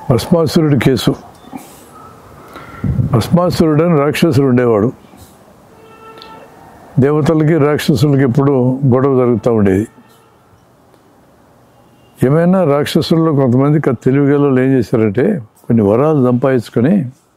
భస్మాసురుడి case భస్మాసురుడు అని రాక్షసుడు ఉండేవాడు దేవతలకి రాక్షసులకి ఎప్పుడు గొడవ జరుగుతూ ఉండేది ఏమైనా రాక్షసుల్లో కొంతమంది క- తెలివిగల ఏం చేశారంటే కొన్ని వరాలు సంపాదించుకొని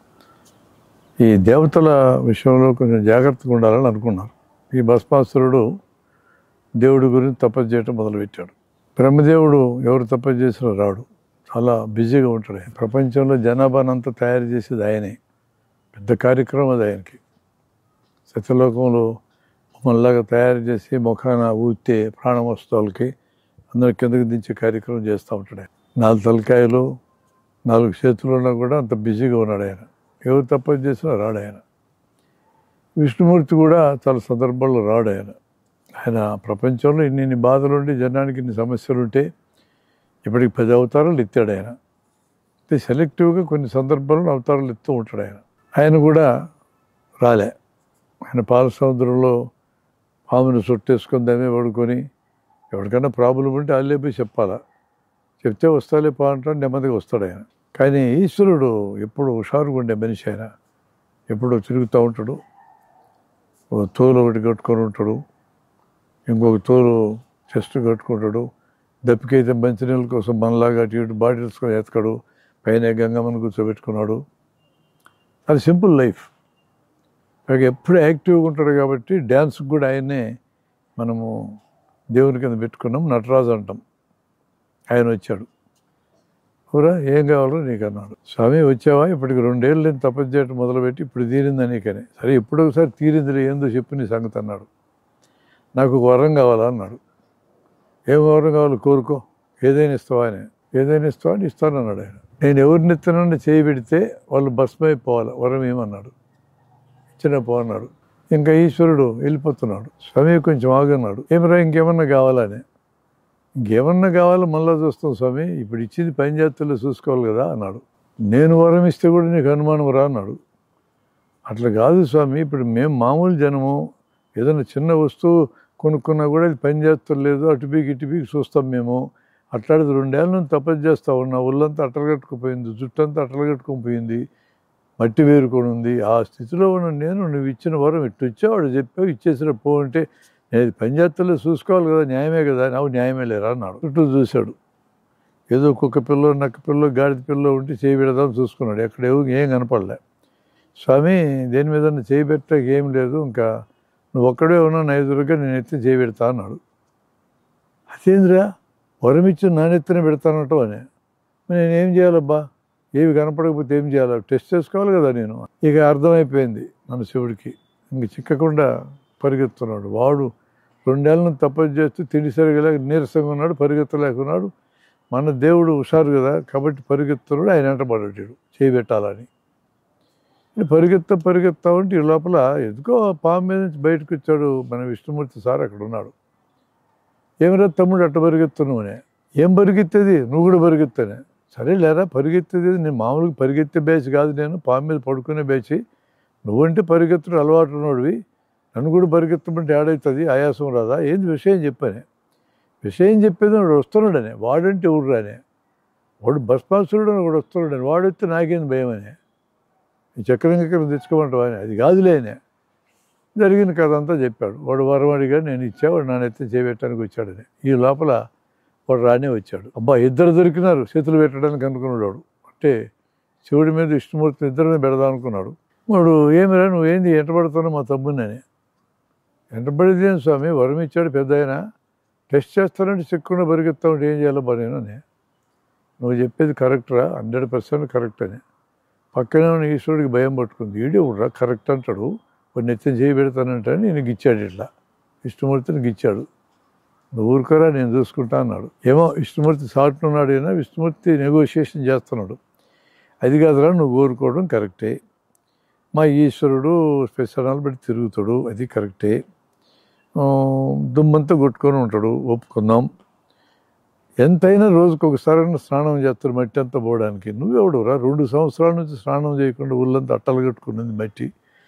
ఈ దేవతల విషయంలో కొంచెం జాగ్రత్తగా ఉండాలని అనుకున్నారు ఈ భస్మాసురుడు దేవుడి గురించి తపస్సు చేయటం మొదలుపెట్టాడు బ్రహ్మదేవుడు ఎవరు తపస్సు చేసినా రాడు చాలా బిజీగా ఉంటాడు ఆయన ప్రపంచంలో జనాభానంతా తయారు చేసేది ఆయనే పెద్ద కార్యక్రమం అది ఆయనకి సత్యలోకంలో మనలాగా తయారు చేసి ముఖాన ఊతే ప్రాణం వస్తువులకి అందరి కిందకి దించే కార్యక్రమం చేస్తూ ఉంటాడు ఆయన నాలుగు తలకాయలు నాలుగు చేతులు ఉన్నా కూడా అంత బిజీగా ఉన్నాడు ఆయన ఎవరు తపస్సు చేసినా రాడు ఆయన విష్ణుమూర్తి కూడా చాలా సందర్భాల్లో రాడు ఆయన ఆయన ప్రపంచంలో ఇన్ని ఇన్ని బాధలుండి జనానికి ఇన్ని సమస్యలు ఉంటే ఇప్పటికి పది అవతారాలు ఎత్తాడు ఆయన అంటే సెలెక్టివ్గా కొన్ని సందర్భాల్లో అవతారాలు ఎత్తూ ఉంటాడు ఆయన ఆయన కూడా రాలే ఆయన పాల సముద్రంలో పామును చుట్టేసుకొని దాన్ని పడుకొని ఎవరికైనా ప్రాబ్లం ఉంటే వాళ్ళే పోయి చెప్పాలా చెప్తే వస్తాలే పా అంటాడు నెమ్మదిగా వస్తాడు ఆయన కానీ ఈశ్వరుడు ఎప్పుడు హుషారుగా ఉండే మనిషి ఆయన ఎప్పుడు తిరుగుతూ ఉంటాడు ఓ తోలు ఒకటి కట్టుకొని ఉంటాడు ఇంకొక తోలు చెస్ట్ కట్టుకుంటాడు దప్పికైతే మంచినీళ్ళ కోసం మనలాగా అటు ఇటు బాటిల్స్ ఎతకడు పైన గంగమ్మను కూర్చోబెట్టుకున్నాడు అది సింపుల్ లైఫ్ పైగా ఎప్పుడు యాక్టివ్గా ఉంటాడు కాబట్టి డ్యాన్స్కి కూడా ఆయన్నే మనము దేవుని కింద పెట్టుకున్నాం నటరాజు అంటాం ఆయన వచ్చాడు ఊరా ఏం కావాలో నీకు అన్నాడు స్వామి వచ్చావా ఇప్పటికి రెండేళ్ళు నేను తపస్సు చేయడం మొదలుపెట్టి ఇప్పుడు తీరిందా నీకని సరే ఇప్పుడు ఒకసారి తీరిందిలే ఏందో చెప్పు నీ సంగతి అన్నాడు నాకు ఒక వరం కావాలా అన్నాడు ఏం వరం కావాలి కోరుకో ఏదైనా ఇస్తావా అని ఏదైనా ఇస్తావా అని ఇస్తానన్నాడు ఆయన నేను ఎవరిని ఎత్తునని చేయి పెడితే వాళ్ళు భస్మైపోవాలి వరం ఏమన్నాడు ఇచ్చిన పో అన్నాడు ఇంకా ఈశ్వరుడు వెళ్ళిపోతున్నాడు స్వామి కొంచెం ఆగన్నాడు ఏమరా ఇంకేమన్నా కావాలని ఇంకేమన్నా కావాలో మళ్ళా చూస్తాం స్వామి ఇప్పుడు ఇచ్చింది పంచాయతీలో చూసుకోవాలి కదా అన్నాడు నేను వరం ఇస్తే కూడా నీకు అనుమానం రా అన్నాడు అట్లా కాదు స్వామి ఇప్పుడు మేము మామూలు జనము ఏదైనా చిన్న వస్తువు కొనుక్కున్నా కూడా ఇది పని చేస్తలేదు అటు పీకి ఇటు పీకి చూస్తాం మేము అట్లాంటిది రెండేళ్ళ నుంచి తపస్సు చేస్తా ఉన్నా ఒళ్ళంతా అట్టలగట్టుకుపోయింది జుట్టంతా అట్టలగట్టుకుపోయింది మట్టి వేరుకొని ఉంది ఆ స్థితిలో ఉన్న నేను నువ్వు ఇచ్చిన వరం ఇట్టు వచ్చావాడు చెప్పావు ఇచ్చేసిన పో అంటే నేను ఇది పంచాయతీలో చూసుకోవాలి కదా న్యాయమే కదా నాకు న్యాయమే లేరా అన్నాడు చుట్టూ చూశాడు ఏదో కుక్క పిల్ల నక్క పిల్ల గాడిద పిల్ల ఉంటే చేయి పెడదాం చూసుకున్నాడు ఎక్కడ ఏం ఏం కనపడలే స్వామి దేని మీద చేయి పెట్టక ఏం లేదు ఇంకా నువ్వు ఒక్కడే ఉన్నా నా ఎదురుగా నేను ఎత్తి చేయి పెడతా అన్నాడు అదేంద్రా వరం ఇచ్చి నానెత్తిన పెడతానంటూ అని మరి నేనేం చేయాలబ్బా ఏవి కనపడకపోతే ఏం చేయాలి టెస్ట్ చేసుకోవాలి కదా నేను ఇక అర్థమైపోయింది మన శివుడికి ఇంక చిక్కకుండా పరిగెత్తున్నాడు వాడు రెండేళ్ళను తపస్సు చేస్తూ తిండి సరిగా లేక నీరసంగా ఉన్నాడు పరిగెత్తలేకున్నాడు మన దేవుడు హుషారు కదా కాబట్టి పరిగెత్తున్నాడు ఆయన వెంటబడ్డాడు చేయబెట్టాలని పరిగెత్త పరిగెత్తా ఉంటే ఈ లోపల ఎందుకో ఆ పాము మీద నుంచి బయటకు వచ్చాడు మన విష్ణుమూర్తి సార్ అక్కడ ఉన్నాడు ఏమిరా తమ్ముడు అట్ట పరిగెత్తున్నావు అని ఏం పరిగెత్తేది నువ్వు కూడా పరిగెత్తానే సరే లేరా పరిగెత్తేది నేను మామూలుగా పరిగెత్తే బ్యాచ్ కాదు నేను పాము మీద పడుకునే బ్యాచ్ నువ్వంటే పరిగెత్తడం అలవాటు ఉన్నోడివి నన్ను కూడా పరిగెత్తమంటే ఏడవుతుంది ఆయాసం రాదా ఏంది విషయం చెప్పానే విషయం చెప్పేది వాడు వస్తున్నాడని వాడంటే ఎవడు రానే వాడు భస్మాసురుడు అని వాడు వస్తున్నాడని వాడు వస్తే నాకేం భయం అని ఈ చక్రం చక్రం తెచ్చుకోమంటావా అని అది కాదులే అని జరిగిన కథ అంతా చెప్పాడు వాడు వరం అడిగా నేను ఇచ్చా వాడు నాన్న ఎత్తి చేపెట్టడానికి వచ్చాడని ఈ లోపల వాడు రానే వచ్చాడు అబ్బా ఇద్దరు దొరికినారు చేతులు పెట్టడానికి అనుకున్నాడు వాడు అంటే శివుడి మీద విష్ణుమూర్తి ఇద్దరిని పెడదాం అనుకున్నాడు వాడు ఏమిరా నువ్వేంది ఎంటబడుతున్నావు మా తమ్ముని అని ఎంటబడితే స్వామి వరం ఇచ్చాడు పెద్ద ఆయన టెస్ట్ చేస్తానంటే చిక్కుకుండా పరిగెత్తా ఉంటే ఏం చేయాలబ్బా నేను అని నువ్వు చెప్పేది కరెక్ట్రా హండ్రెడ్ పర్సెంట్ కరెక్ట్ అని పక్కనే ఉన్న ఈశ్వరుడికి భయం పట్టుకుంది ఈడే రా కరెక్ట్ అంటాడు వాడిని ఎత్తిన చేయి పెడతానంటే నేను గిచ్చాడు ఇట్లా విష్ణుమూర్తిని గిచ్చాడు నువ్వు ఊరుకోరా నేను చూసుకుంటా అన్నాడు ఏమో విష్ణుమూర్తి సాటున్నాడు అయినా విష్ణుమూర్తి నెగోషియేషన్ చేస్తున్నాడు అది కాదురా నువ్వు ఊరుకోవడం కరెక్టే మా ఈశ్వరుడు స్పెషల్ పెట్టి తిరుగుతాడు అది కరెక్టే ఆ, దుమ్మంతా కొట్టుకొని ఉంటాడు ఒప్పుకుందాం ఎంతైనా రోజుకు ఒకసారి స్నానం చేస్తారు మట్టి అంతా పోవడానికి నువ్వెవడురా రెండు సంవత్సరాల నుంచి స్నానం చేయకుండా ఊళ్ళంతా అట్టలు కట్టుకున్నది మట్టి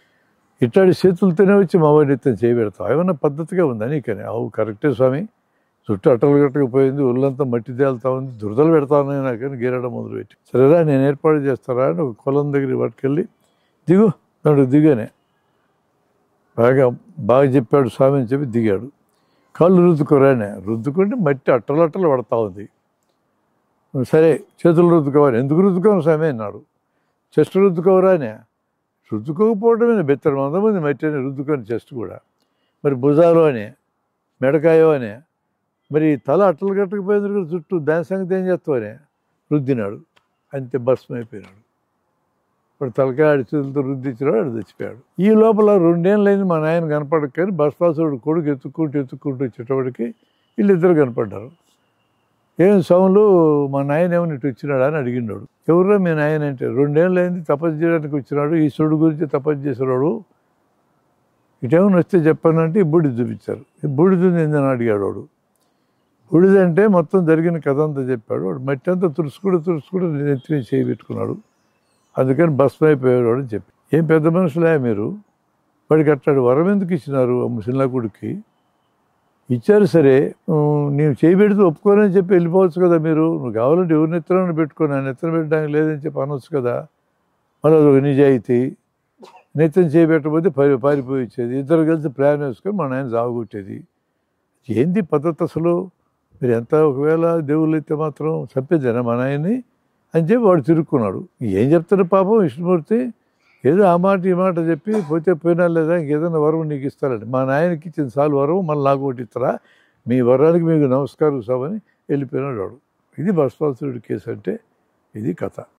ఇట్లాంటి చేతులతోనే వచ్చి మా వాడిని ఎత్తున చేయబెడతావు ఏమన్నా పద్ధతిగా ఉందా నీకని అవు కరెక్టే స్వామి చుట్టూ అట్టలు కట్టకపోయింది ఒళ్ళంతా మట్టి తేలుతా ఉంది దురదలు పెడతాను నాకని గీరడం మొదలుపెట్టి సరేరా నేను ఏర్పాటు చేస్తారా అని ఒక కులం దగ్గరికి పట్టుకెళ్ళి దిగు నాడు దిగానే బాగా బాగా చెప్పాడు స్వామి అని చెప్పి దిగాడు కాళ్ళు రుద్దుకోరానే రుద్దుకుంటే మట్టి అట్టలు అట్టలు పడతా ఉంది సరే చేతులు రుద్దుకోవాలి ఎందుకు రుద్దుకోను స్వామి అన్నాడు చెస్ట్ రుద్దుకోవరానే రుద్దుకోకపోవడమే బెత్తడు వంద మంది మట్టి అని రుద్దుకొని చెస్ట్ కూడా మరి భుజాలు అని మెడకాయో అని మరి తల అట్టలు కట్టకపోయింది కూడా చుట్టూ దాని సంగతి ఏం చేస్తావని రుద్దినాడు అంతే భస్మం అయిపోయినాడు ఇప్పుడు తలకాయ ఆడి చేతులతో రుద్దిచ్చినాడు ఆడు చచ్చిపోయాడు ఈ లోపల రెండేళ్ళైంది మా నాయన కనపడక కానీ బస్పాసుడు కొడుకు ఎత్తుక్కుంటూ ఎత్తుక్కుంటూ వచ్చేటప్పటికి వీళ్ళిద్దరు కనపడ్డారు ఏం సౌండ్లు మా నాయన ఏమని ఇటు వచ్చినాడా అని అడిగినాడు ఎవరో మీ నాయన అంటే రెండేళ్ళు అయింది తపస్సు చేయడానికి వచ్చినాడు ఈశ్వరుడు గురించి తపస్సు చేసినాడు ఇటేమని వస్తే చెప్పానంటే ఈ బూడిద చూపించారు ఈ బూడిద ఉంది ఏందని అడిగాడు వాడు బూడిద అంటే మొత్తం జరిగిన కథ అంతా చెప్పాడు వాడు మట్టి అంతా తుడుచుకుడు తుడుచుకుడు నెత్తిని చేయి పెట్టుకున్నాడు అందుకని భస్మ అయిపోయాడు వాడు అని చెప్పి ఏం పెద్ద మనుషులే మీరు వాడికి అట్లాడు వరం ఎందుకు ఇచ్చినారు ఆ ముసలినా కొడుక్కి ఇచ్చారు సరే ఉమ్, నీవు చేయి పెడితే ఒప్పుకోనని చెప్పి వెళ్ళిపోవచ్చు కదా మీరు నువ్వు కావాలంటే ఎవరి నెత్తన పెట్టుకొని ఆ నెత్తన పెట్టడానికి లేదని చెప్పి అనొచ్చు కదా మళ్ళీ అదొక నిజాయితీ నెత్తన చేయబెట్టకపోతే పరి పారిపోయి వచ్చేది ఇద్దరు కలిసి ప్లాన్ వేసుకొని మా నాయన జాగొట్టేది ఏంది పద్ధతి అసలు మీరు ఎంత ఒకవేళ దేవుళ్ళు అయితే మాత్రం చంపేదేనా మా నాయన్ని అని చెప్పి వాడు తిరుక్కున్నాడు ఏం చెప్తాడు పాపం విష్ణుమూర్తి ఏదో ఆ మాట ఈ మాట చెప్పి పోతే పోయినా లేదా ఇంకేదైనా వరం నీకు ఇస్తారండి మా నాయనకి ఇచ్చిన సార్లు వరం మళ్ళీ నాకు ఒకటి ఇస్తారా మీ వరానికి మీకు నమస్కారం సాబని వెళ్ళిపోయినాడు వాడు ఇది భస్మాసురుడి కేసు అంటే ఇది కథ